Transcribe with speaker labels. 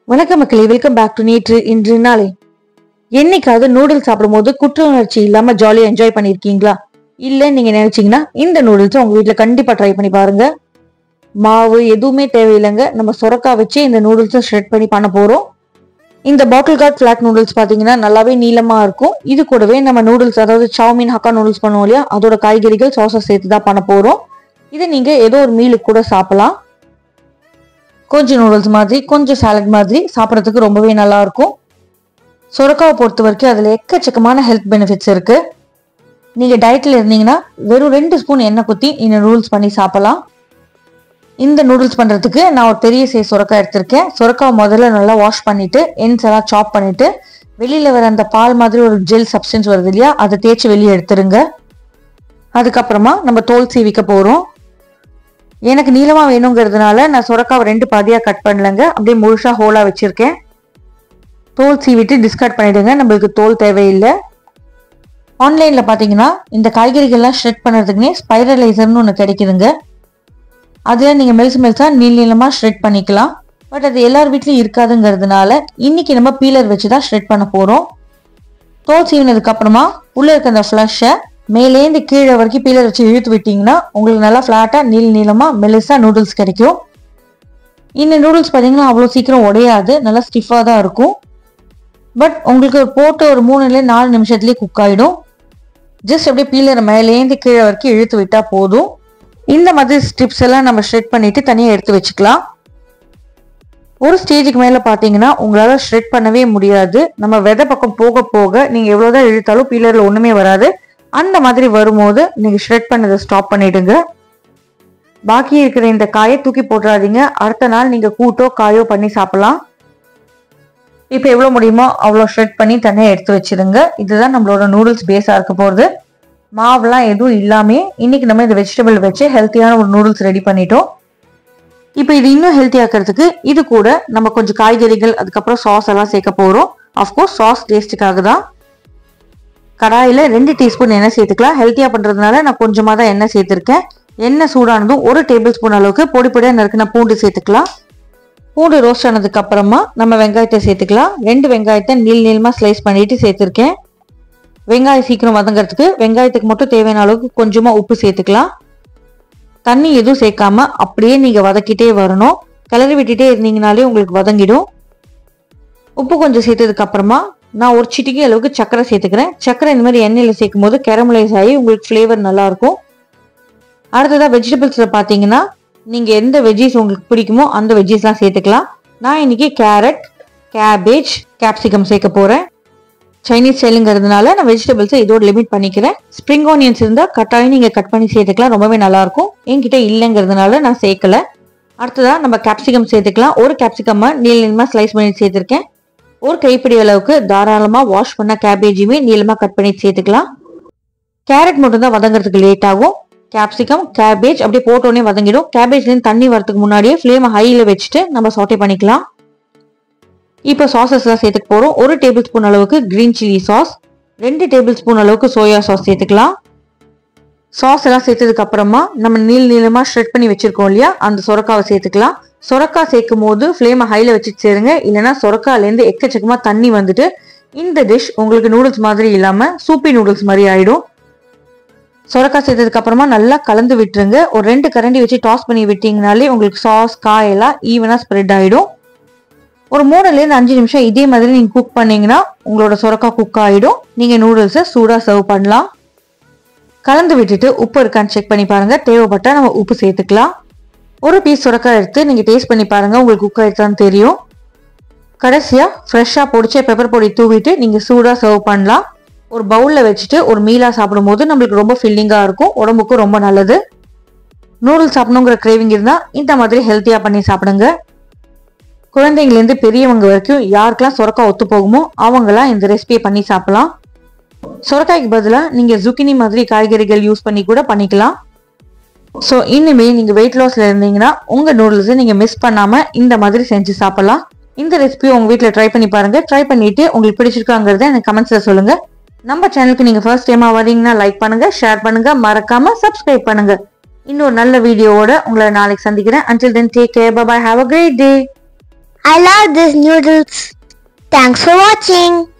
Speaker 1: வணக்கம் மக்களே welcome back to நேற்று இன்று நாளை என்னைக்காவது நூடுல்ஸ் சாப்பிடும்போது குற்ற உணர்ச்சி இல்லாம ஜாலியா என்ஜாய் பண்ணிருக்கீங்களா இல்ல நீங்க நினைச்சீங்கன்னா இந்த நூடுல்ஸ் உங்க வீட்ல கண்டிப்பா ட்ரை பண்ணி பாருங்க மாவு எதுவுமே தேவையில்லைங்க நம்ம சொரக்கா வச்சு இந்த நூடுல்ஸை ஷ்ரெட் பண்ணி பண்ண போறோம் இந்த பாட்டில் கார்ட் ஃபிளாட் நூடுல்ஸ் பாத்தீங்கன்னா நல்லாவே நீளமா இருக்கும் இது கூடவே நம்ம நூடுல்ஸ் அதாவது சவுமின் ஹக்கா நூடுல்ஸ் பண்ணுவோம் இல்லையா அதோட காய்கறிகள் சாசஸ் சேர்த்து தான் பண்ண போறோம் இதை நீங்க ஏதோ ஒரு மீலுக்கு கூட சாப்பிடலாம் கொஞ்சம் நூடுல்ஸ் மாதிரி கொஞ்சம் சாலட் மாதிரி சாப்பிட்றதுக்கு ரொம்பவே நல்லா இருக்கும் சுரக்காவை பொறுத்த வரைக்கும் அதில் எக்கச்சக்கமான ஹெல்த் பெனிஃபிட்ஸ் இருக்கு நீங்க டயட்ல இருந்தீங்கன்னா வெறும் ரெண்டு ஸ்பூன் எண்ணெய் குத்தி இந்த நூடுல்ஸ் பண்ணி சாப்பிடலாம் இந்த நூடுல்ஸ் பண்றதுக்கு நான் ஒரு பெரிய சைஸ் சுரக்காய் எடுத்திருக்கேன் சுரக்காவை முதல்ல நல்லா வாஷ் பண்ணிட்டு எண்ட்ஸ் எல்லாம் சாப் பண்ணிட்டு வெளியில வர அந்த பால் மாதிரி ஒரு ஜெல் சப்ஸ்டன்ஸ் வருது இல்லையா அதை தேய்ச்சி வெளியே எடுத்துருங்க அதுக்கப்புறமா நம்ம தோல் சீவிக்க போறோம் எனக்கு நீளமா வேணுங்கிறதுனால நான் சுரக்காவை ரெண்டு பாதியா கட் பண்ணலங்க அப்படியே முழுசா ஹோலா வச்சிருக்கேன் தோல் சீவிட்டு டிஸ்கார்ட் பண்ணிடுங்க நம்மளுக்கு தோல் தேவையில்லை ஆன்லைன்ல பாத்தீங்கன்னா இந்த காய்கறிகள்லாம் ஷ்ரெட் பண்ணுறதுக்குனே ஸ்பைரலைசர்னு ஒன்று கிடைக்குதுங்க அதில் நீங்கள் மெல்ஸ் மெல்ஸாக நீள் நீளமாக ஷ்ரெட் பண்ணிக்கலாம் பட் அது எல்லார் வீட்லையும் இருக்காதுங்கிறதுனால இன்னைக்கு நம்ம பீலர் வச்சு தான் ஷ்ரெட் பண்ண போகிறோம் தோல் சீவினதுக்கு அப்புறமா உள்ளே இருக்க அந்த ஃப்ளஷை மேலேந்து கீழே வரைக்கும் பீலர் வச்சு இழுத்து விட்டீங்கன்னா உங்களுக்கு நல்லா ஃப்ளாட்டாக நீள் நீளமாக மெலிசா நூடுல்ஸ் கிடைக்கும் இந்த நூடுல்ஸ் பார்த்தீங்கன்னா அவ்வளோ சீக்கிரம் உடையாது நல்லா ஸ்டிஃபாக தான் இருக்கும் பட் உங்களுக்கு போட்டு ஒரு மூணுல நாலு நிமிஷத்துலேயே குக் ஆகிடும் ஜஸ்ட் அப்படியே பீலரை மேலேந்து கீழே வரைக்கும் இழுத்து விட்டா போதும் இந்த மாதிரி ஸ்ட்ரிப்ஸ் எல்லாம் நம்ம ஷ்ரெட் பண்ணிட்டு தனியாக எடுத்து வச்சுக்கலாம் ஒரு ஸ்டேஜுக்கு மேலே பார்த்தீங்கன்னா உங்களால் ஷ்ரெட் பண்ணவே முடியாது நம்ம விதை பக்கம் போக போக நீங்கள் எவ்வளோதான் இழுத்தாலும் பீலரில் ஒன்றுமே வராது அந்த மாதிரி வரும்போது நீங்கள் ஷ்ரெட் பண்ணதை ஸ்டாப் பண்ணிடுங்க பாக்கி இருக்கிற இந்த காயை தூக்கி போட்டுறாதீங்க அடுத்த நாள் நீங்கள் கூட்டோ காயோ பண்ணி சாப்பிடலாம் இப்போ எவ்வளோ முடியுமோ அவ்வளோ ஷ்ரெட் பண்ணி தனியாக எடுத்து வச்சிருங்க இதுதான் நம்மளோட நூடுல்ஸ் பேஸாக இருக்க போகிறது மாவுலாம் எதுவும் இல்லாமே இன்னைக்கு நம்ம இந்த வெஜிடபிள் வச்சு ஹெல்த்தியான ஒரு நூடுல்ஸ் ரெடி பண்ணிட்டோம் இப்போ இது இன்னும் ஹெல்த்தி ஆக்கிறதுக்கு இது கூட நம்ம கொஞ்சம் காய்கறிகள் அதுக்கப்புறம் சாஸ் எல்லாம் சேர்க்க போகிறோம் அஃப்கோர்ஸ் சாஸ் டேஸ்ட்டுக்காக தான் கடாயில் ரெண்டு டீஸ்பூன் எண்ணெய் சேர்த்துக்கலாம் ஹெல்த்தியாக பண்ணுறதுனால நான் கொஞ்சமாக தான் எண்ணெய் சேர்த்துருக்கேன் எண்ணெய் சூடானதும் ஒரு டேபிள் ஸ்பூன் அளவுக்கு பொடி பொடியாக நறுக்கின பூண்டு சேர்த்துக்கலாம் பூண்டு ரோஸ்ட் ஆனதுக்கு அப்புறமா நம்ம வெங்காயத்தை சேர்த்துக்கலாம் ரெண்டு வெங்காயத்தை நீள் நீளமாக ஸ்லைஸ் பண்ணிட்டு சேர்த்துருக்கேன் வெங்காயம் சீக்கிரம் வதங்கிறதுக்கு வெங்காயத்துக்கு மட்டும் தேவையான அளவுக்கு கொஞ்சமாக உப்பு சேர்த்துக்கலாம் தண்ணி எதுவும் சேர்க்காம அப்படியே நீங்கள் வதக்கிட்டே வரணும் கிளறி விட்டுட்டே இருந்தீங்கனாலே உங்களுக்கு வதங்கிடும் உப்பு கொஞ்சம் சேர்த்ததுக்கு அப்புறமா நான் ஒரு சிட்டிக்கை அளவுக்கு சர்க்கரை சேர்த்துக்கிறேன் சர்க்கரை இந்த மாதிரி எண்ணெயில் சேர்க்கும் போது கேரமலைஸ் ஆகி உங்களுக்கு ஃப்ளேவர் நல்லா இருக்கும் அடுத்ததாக வெஜிடபிள்ஸில் பார்த்தீங்கன்னா நீங்கள் எந்த வெஜ்ஜீஸ் உங்களுக்கு பிடிக்குமோ அந்த வெஜ்ஜீஸ்லாம் சேர்த்துக்கலாம் நான் இன்னைக்கு கேரட் கேபேஜ் கேப்சிகம் சேர்க்க போகிறேன் சைனீஸ் ஸ்டைலுங்கிறதுனால நான் வெஜிடபிள்ஸை இதோட லிமிட் பண்ணிக்கிறேன் ஸ்ப்ரிங் ஆனியன்ஸ் இருந்தால் கட்டாயம் நீங்கள் கட் பண்ணி சேர்த்துக்கலாம் ரொம்பவே நல்லாயிருக்கும் என்கிட்ட இல்லைங்கிறதுனால நான் சேர்க்கல அடுத்ததாக நம்ம கேப்சிகம் சேர்த்துக்கலாம் ஒரு கேப்சிகம்மை நீள நீளமாக ஸ்லைஸ் பண்ணி சேர்த்துருக்கேன் ஒரு கைப்பிடி அளவுக்கு தாராளமாக வாஷ் பண்ண கேபேஜுமே நீளமாக கட் பண்ணி சேர்த்துக்கலாம் கேரட் மட்டும் தான் வதங்குறதுக்கு லேட் ஆகும் கேப்சிகம் கேபேஜ் அப்படியே போட்டோன்னே வதங்கிடும் கேபேஜ்லேருந்து தண்ணி வரதுக்கு முன்னாடியே ஃப்ளேமை ஹையில் வச்சுட்டு நம்ம சாட்டே பண்ணிக்கலாம் இப்போ சாசஸ்லாம் சேர்த்துக்க போகிறோம் ஒரு டேபிள் ஸ்பூன் அளவுக்கு க்ரீன் சில்லி சாஸ் ரெண்டு டேபிள் ஸ்பூன் அளவுக்கு சோயா சாஸ் சேர்த்துக்கலாம் சாஸ் எல்லாம் சேர்த்ததுக்கு அப்புறமா நம்ம நீள் நீளமாக ஷ்ரெட் பண்ணி வச்சிருக்கோம் இல்லையா அந்த சொரக்காவை சேர்த்துக்கலாம் சொரக்காய் சேர்க்கும் போது ஃப்ளேமை ஹையில் வச்சுட்டு சேருங்க இல்லைன்னா சொரக்காலேருந்து எக்கச்சக்கமாக தண்ணி வந்துட்டு இந்த டிஷ் உங்களுக்கு நூடுல்ஸ் மாதிரி இல்லாமல் சூப்பி நூடுல்ஸ் மாதிரி ஆயிடும் சொரக்காய் சேர்த்ததுக்கு அப்புறமா நல்லா கலந்து விட்டுருங்க ஒரு ரெண்டு கரண்டி வச்சு டாஸ் பண்ணி விட்டீங்கனாலே உங்களுக்கு சாஸ் காயெல்லாம் ஈவனாக ஸ்ப்ரெட் ஆகிடும் ஒரு மூணுலேருந்து அஞ்சு நிமிஷம் இதே மாதிரி நீங்கள் குக் பண்ணீங்கன்னா உங்களோட சொரக்காய் குக் ஆகிடும் நீங்கள் நூடுல்ஸை சூடாக சர்வ் பண்ணலாம் கலந்து விட்டுட்டு உப்பு இருக்கான்னு செக் பண்ணி பாருங்க தேவைப்பட்டால் நம்ம உப்பு சேர்த்துக்கலாம் ஒரு பீஸ் சுரக்காய் எடுத்து நீங்கள் டேஸ்ட் பண்ணி பாருங்க உங்களுக்கு குக் ஆகிடுதான்னு தெரியும் கடைசியாக ஃப்ரெஷ்ஷாக பொடிச்ச பெப்பர் பொடி தூவிட்டு நீங்கள் சூடாக சர்வ் பண்ணலாம் ஒரு பவுலில் வச்சுட்டு ஒரு மீலாக சாப்பிடும்போது நம்மளுக்கு ரொம்ப ஃபில்லிங்காக இருக்கும் உடம்புக்கும் ரொம்ப நல்லது நூடுல்ஸ் சாப்பிடணுங்கிற கிரேவிங் இருந்தால் இந்த மாதிரி ஹெல்த்தியாக பண்ணி சாப்பிடுங்க குழந்தைங்கலேருந்து பெரியவங்க வரைக்கும் யாருக்கெல்லாம் சுரக்காய் ஒத்து போகுமோ அவங்களாம் இந்த ரெசிபியை பண்ணி சாப்பிடலாம் சுரக்காய்க்கு பதிலாக நீங்கள் ஜுக்கினி மாதிரி காய்கறிகள் யூஸ் பண்ணி கூட பண்ணிக்கலாம் ஸோ இனிமே நீங்கள் வெயிட் லாஸில் இருந்தீங்கன்னா உங்கள் நூடுல்ஸை நீங்கள் மிஸ் பண்ணாமல் இந்த மாதிரி செஞ்சு சாப்பிடலாம் இந்த ரெசிபியை உங்கள் வீட்டில் ட்ரை பண்ணி பாருங்கள் ட்ரை பண்ணிவிட்டு உங்களுக்கு பிடிச்சிருக்காங்கிறத எனக்கு கமெண்ட்ஸில் சொல்லுங்கள் நம்ம சேனலுக்கு நீங்கள் ஃபர்ஸ்ட் டைமாக வரீங்கன்னா லைக் பண்ணுங்கள் ஷேர் பண்ணுங்கள் மறக்காமல் சப்ஸ்கிரைப் பண்ணுங்கள் இன்னொரு நல்ல வீடியோவோட உங்களை நாளைக்கு சந்திக்கிறேன் until then take care bye have a great day
Speaker 2: I love these noodles. Thanks for watching.